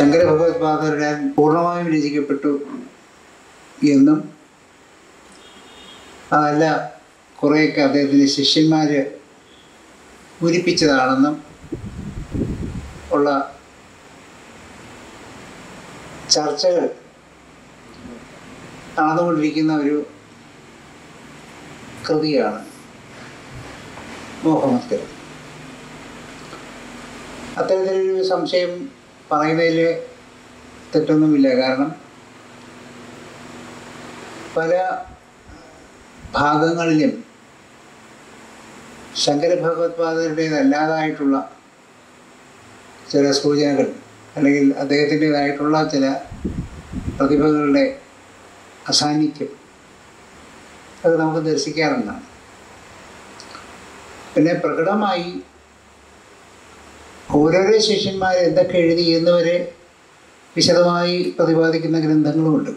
ശങ്കര ഭഗവത്പാദരുടെ പൂർണ്ണമായും രചിക്കപ്പെട്ടു എന്നും അതല്ല കുറേയൊക്കെ അദ്ദേഹത്തിൻ്റെ ശിഷ്യന്മാർ പൂരിപ്പിച്ചതാണെന്നും ഉള്ള ചർച്ചകൾ നടന്നുകൊണ്ടിരിക്കുന്ന ഒരു കൃതിയാണ് മോഹമസ്കരം അത്തരത്തിലൊരു സംശയം പറയുന്നതിൽ തെറ്റൊന്നുമില്ല കാരണം പല ഭാഗങ്ങളിലും ശങ്കര ഭഗവത്പാദരുടേതല്ലാതായിട്ടുള്ള ചില സൂചനകൾ അല്ലെങ്കിൽ അദ്ദേഹത്തിൻ്റെതായിട്ടുള്ള ചില പ്രതിഭകളുടെ അസാന്നിധ്യം അത് നമുക്ക് ദർശിക്കാറുണ്ടാണ് പിന്നെ പ്രകടമായി ഓരോരോ ശിഷ്യന്മാർ എന്തൊക്കെ എഴുതി എന്നുവരെ വിശദമായി പ്രതിപാദിക്കുന്ന ഗ്രന്ഥങ്ങളുമുണ്ട്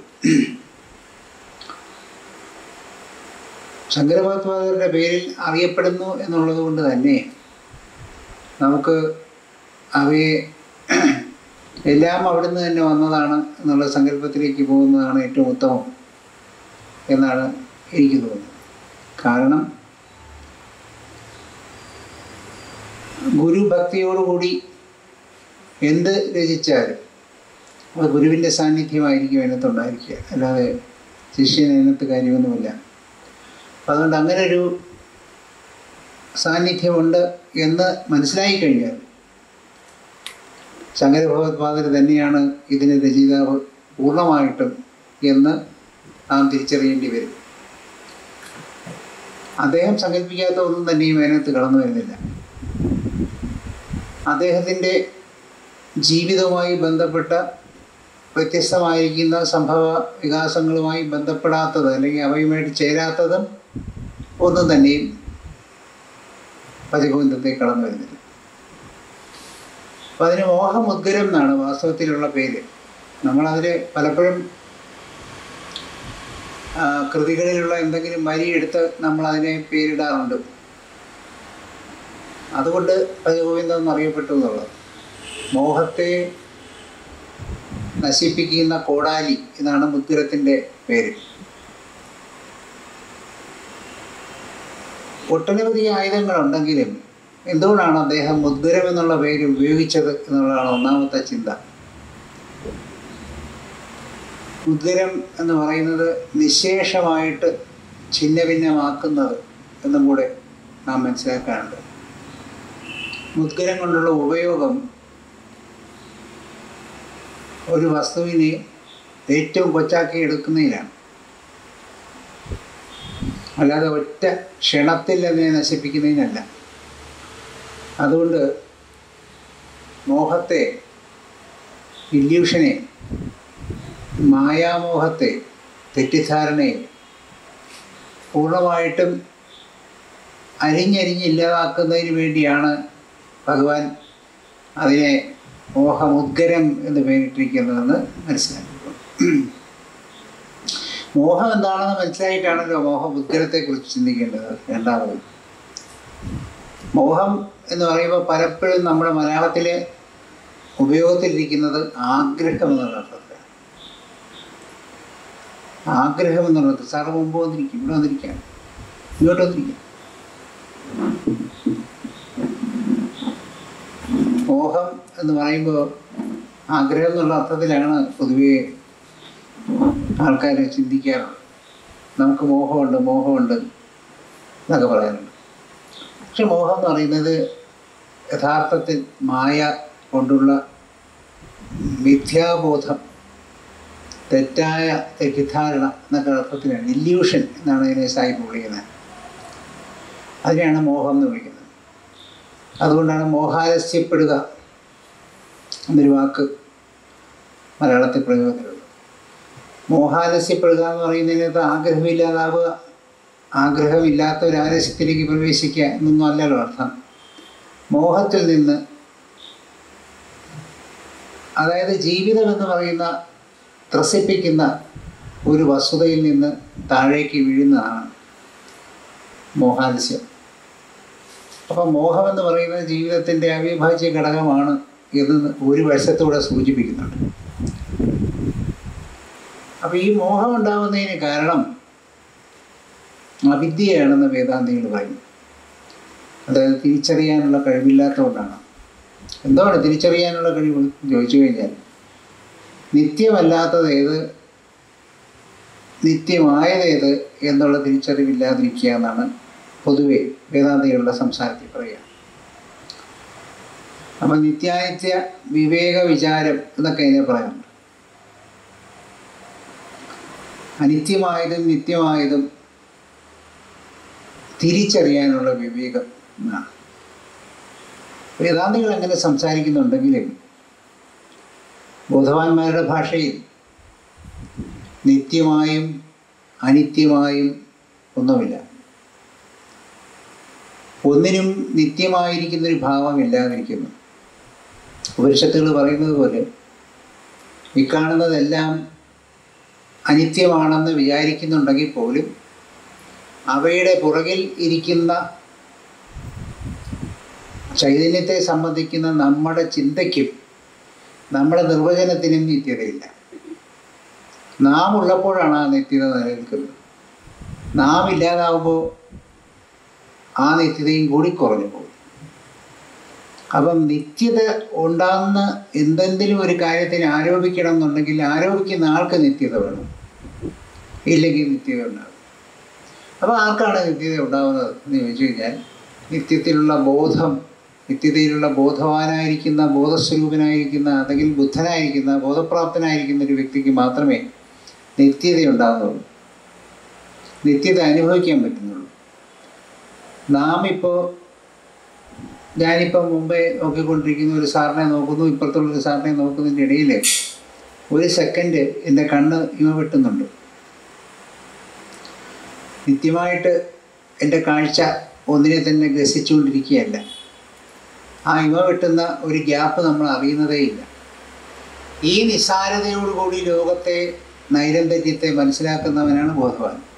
ശങ്കരഭഗവത്പാദരുടെ പേരിൽ അറിയപ്പെടുന്നു എന്നുള്ളത് കൊണ്ട് തന്നെ നമുക്ക് അവയെ എല്ലാം അവിടുന്ന് തന്നെ വന്നതാണ് എന്നുള്ള സങ്കല്പത്തിലേക്ക് പോകുന്നതാണ് ഏറ്റവും ഉത്തമം എന്നാണ് എനിക്ക് തോന്നുന്നത് കാരണം ഗുരുഭക്തിയോടുകൂടി എന്ത് രചിച്ചാലും അത് ഗുരുവിൻ്റെ സാന്നിധ്യമായിരിക്കും അതിനകത്തുണ്ടായിരിക്കുക അല്ലാതെ ശിഷ്യന് അതിനകത്ത് കാര്യമൊന്നുമില്ല അതുകൊണ്ട് അങ്ങനെ ഒരു സാന്നിധ്യമുണ്ട് എന്ന് മനസ്സിലായി കഴിഞ്ഞാൽ ശങ്കര ഭഗവത്പാദർ തന്നെയാണ് ഇതിന് രചയിതാവ് പൂർണ്ണമായിട്ടും എന്ന് നാം തിരിച്ചറിയേണ്ടി വരും അദ്ദേഹം സങ്കല്പിക്കാത്ത ഒന്നും തന്നെയും അതിനകത്ത് കടന്നു വരുന്നില്ല അദ്ദേഹത്തിൻ്റെ ജീവിതവുമായി ബന്ധപ്പെട്ട വ്യത്യസ്തമായിരിക്കുന്ന സംഭവ വികാസങ്ങളുമായി ബന്ധപ്പെടാത്തത് അല്ലെങ്കിൽ അവയുമായിട്ട് ചേരാത്തതും ഒന്നും തന്നെയും പതിഗോവിന്ദത്തെ കടന്നു വരുന്നില്ല അപ്പം അതിന് മോഹമുദ്ഗരം എന്നാണ് വാസ്തവത്തിലുള്ള പേര് നമ്മളതിൽ പലപ്പോഴും ആ, കൃതികളിലുള്ള എന്തെങ്കിലും വരി എടുത്ത് നമ്മൾ അതിനെ പേരിടാറുണ്ട് അതുകൊണ്ട് ഭജഗോവിന്ദം എന്നറിയപ്പെട്ടു എന്നുള്ളത് മോഹത്തെ നശിപ്പിക്കുന്ന കോടാലി എന്നാണ് മുദ്രത്തിൻ്റെ പേര് ഒട്ടനവധി ആയുധങ്ങളുണ്ടെങ്കിലും എന്തുകൊണ്ടാണ് അദ്ദേഹം മുദ്രം എന്നുള്ള പേര് ഉപയോഗിച്ചത് എന്നുള്ളതാണ് ഒന്നാമത്തെ ചിന്ത മുദ്രം എന്ന് പറയുന്നത് നിശേഷമായിട്ട് ഛിന്ന ഭിന്നമാക്കുന്നത് എന്നും കൂടെ നാം മനസ്സിലാക്കാറുണ്ട് മുദ്ഗരം കൊണ്ടുള്ള ഉപയോഗം ഒരു വസ്തുവിനെ ഏറ്റവും കൊച്ചാക്കി എടുക്കുന്നതിലാണ് അല്ലാതെ ഒറ്റ ക്ഷണത്തിൽ അതിനെ നശിപ്പിക്കുന്നതിനല്ല അതുകൊണ്ട് മോഹത്തെ ഇല്യൂഷനെ മായാമോഹത്തെ തെറ്റിദ്ധാരണയെ പൂർണ്ണമായിട്ടും അരിഞ്ഞരിഞ്ഞ് ഇല്ലാതാക്കുന്നതിന് വേണ്ടിയാണ് ഭഗവാൻ അതിനെ മോഹമുദ്ഗരം എന്ന് പേരിട്ടിരിക്കുന്നതെന്ന് മനസ്സിലാക്കുക മോഹം എന്താണെന്ന് മനസ്സിലായിട്ടാണല്ലോ മോഹമുദ്ഗരത്തെക്കുറിച്ച് ചിന്തിക്കേണ്ടത് രണ്ടാമത് മോഹം എന്ന് പറയുമ്പോൾ പലപ്പോഴും നമ്മുടെ മലയാളത്തിൽ ഉപയോഗത്തിലിരിക്കുന്നത് ആഗ്രഹം എന്നുള്ള അർത്ഥത്തിലാണ് ആഗ്രഹം എന്നുള്ളത് സാറ് മുമ്പ് വന്നിരിക്കും ഇവിടെ വന്നിരിക്കാം ഇങ്ങോട്ട് വന്നിരിക്കാം മോഹം എന്ന് പറയുമ്പോൾ ആഗ്രഹം എന്നുള്ള അർത്ഥത്തിലാണ് പൊതുവെ ആൾക്കാർ ചിന്തിക്കാറുള്ളത് നമുക്ക് മോഹമുണ്ട് മോഹമുണ്ട് എന്നൊക്കെ പറയാറുണ്ട് പക്ഷെ മോഹം എന്ന് പറയുന്നത് യഥാർത്ഥത്തിൽ മായ കൊണ്ടുള്ള മിഥ്യാബോധം തെറ്റായ തെറ്റിദ്ധാരണ എന്നൊക്കെ അർത്ഥത്തിലാണ് ഇല്യൂഷൻ എന്നാണ് അതിനെ സാഹിബ് വിളിക്കുന്നത് അതിനെയാണ് മോഹം എന്ന് വിളിക്കുന്നത് അതുകൊണ്ടാണ് മോഹാലസ്യപ്പെടുക എന്നൊരു വാക്ക് മലയാളത്തിൽ പ്രയോഗത്തിലുള്ളത് മോഹാലസ്യപ്പെടുക എന്ന് പറയുന്നതിനകത്ത് ആഗ്രഹമില്ലാതാവുക ആഗ്രഹമില്ലാത്ത ഒരു ആലസ്യത്തിലേക്ക് പ്രവേശിക്കുക എന്നൊന്നും അല്ലല്ലോ അർത്ഥം മോഹത്തിൽ നിന്ന് അതായത് ജീവിതം എന്ന് പറയുന്ന ത്രസിപ്പിക്കുന്ന ഒരു വസ്തുതയിൽ നിന്ന് താഴേക്ക് വീഴുന്നതാണ് മോഹാലസ്യം അപ്പം മോഹം എന്ന് പറയുന്നത് ജീവിതത്തിൻ്റെ അവിഭാജ്യ ഘടകമാണ് എന്ന് ഒരു വശത്തൂടെ സൂചിപ്പിക്കുന്നുണ്ട് അപ്പോൾ ഈ മോഹം ഉണ്ടാകുന്നതിന് കാരണം അവിദ്യയാണെന്ന് വേദാന്തികൾ പറയും അതായത് തിരിച്ചറിയാനുള്ള കഴിവില്ലാത്തതുകൊണ്ടാണ് എന്താണ് തിരിച്ചറിയാനുള്ള കഴിവ് എന്ന് ചോദിച്ചു കഴിഞ്ഞാൽ നിത്യമല്ലാത്തത് ഏത് നിത്യമായത് ഏത് എന്നുള്ള തിരിച്ചറിവില്ലാതിരിക്കുക എന്നാണ് പൊതുവെ വേദാന്തികളുടെ സംസാരത്തിൽ പറയുക അപ്പം നിത്യാനിത്യ വിവേക വിചാരം എന്നൊക്കെ ഇതിനെ പറയാറുണ്ട് അനിത്യമായതും നിത്യമായതും തിരിച്ചറിയാനുള്ള വിവേകം എന്നാണ് വേദാന്തികൾ അങ്ങനെ സംസാരിക്കുന്നുണ്ടെങ്കിലും ബോധവാന്മാരുടെ ഭാഷയിൽ നിത്യമായും അനിത്യമായും ഒന്നുമില്ല ഒന്നിനും നിത്യമായിരിക്കുന്നൊരു ഭാവമില്ലാതിരിക്കുന്നു ഉപനിഷത്തുകൾ പറയുന്നത് പോലെ ഇക്കാണുന്നതെല്ലാം അനിത്യമാണെന്ന് വിചാരിക്കുന്നുണ്ടെങ്കിൽ പോലും അവയുടെ പുറകിൽ ഇരിക്കുന്ന ചൈതന്യത്തെ സംബന്ധിക്കുന്ന നമ്മുടെ ചിന്തയ്ക്കും നമ്മുടെ നിർവചനത്തിനും നിത്യതയില്ല നാം ഉള്ളപ്പോഴാണ് ആ നിത്യത നിലനിൽക്കുന്നത് നാം ഇല്ലാതാവുമ്പോൾ ആ നിത്യതയും കൂടി കുറഞ്ഞു പോകും അപ്പം നിത്യത ഉണ്ടാകുന്ന എന്തെങ്കിലും ഒരു കാര്യത്തിന് ആരോപിക്കണം എന്നുണ്ടെങ്കിൽ ആരോപിക്കുന്ന ആൾക്ക് നിത്യത വേണം ഇല്ലെങ്കിൽ നിത്യത ഉണ്ടാകും അപ്പോൾ ആർക്കാണ് നിത്യത ഉണ്ടാകുന്നത് എന്ന് ചോദിച്ചു കഴിഞ്ഞാൽ നിത്യത്തിലുള്ള ബോധം നിത്യതയിലുള്ള ബോധവാനായിരിക്കുന്ന ബോധസ്വരൂപനായിരിക്കുന്ന അല്ലെങ്കിൽ ബുദ്ധനായിരിക്കുന്ന ബോധപ്രാപ്തനായിരിക്കുന്ന ഒരു വ്യക്തിക്ക് മാത്രമേ നിത്യത ഉണ്ടാകുന്നുള്ളൂ നിത്യത അനുഭവിക്കാൻ പറ്റുന്നുള്ളൂ നാം ഇപ്പോൾ ഞാനിപ്പോൾ മുമ്പേ നോക്കിക്കൊണ്ടിരിക്കുന്ന ഒരു സാറിനെ നോക്കുന്നു ഇപ്പുറത്തുള്ളൊരു സാറിനെ നോക്കുന്നതിൻ്റെ ഇടയിൽ ഒരു സെക്കൻഡ് എൻ്റെ കണ്ണ് ഇമ വെട്ടുന്നുണ്ട് നിത്യമായിട്ട് എൻ്റെ കാഴ്ച ഒന്നിനെ തന്നെ ഗ്രസിച്ചുകൊണ്ടിരിക്കുകയല്ല ആ ഇമ വെട്ടുന്ന ഒരു ഗ്യാപ്പ് നമ്മൾ അറിയുന്നതേയില്ല ഈ നിസ്സാരതയോടുകൂടി ലോകത്തെ നൈരന്തര്യത്തെ മനസ്സിലാക്കുന്നവനാണ് ബോധവാൻ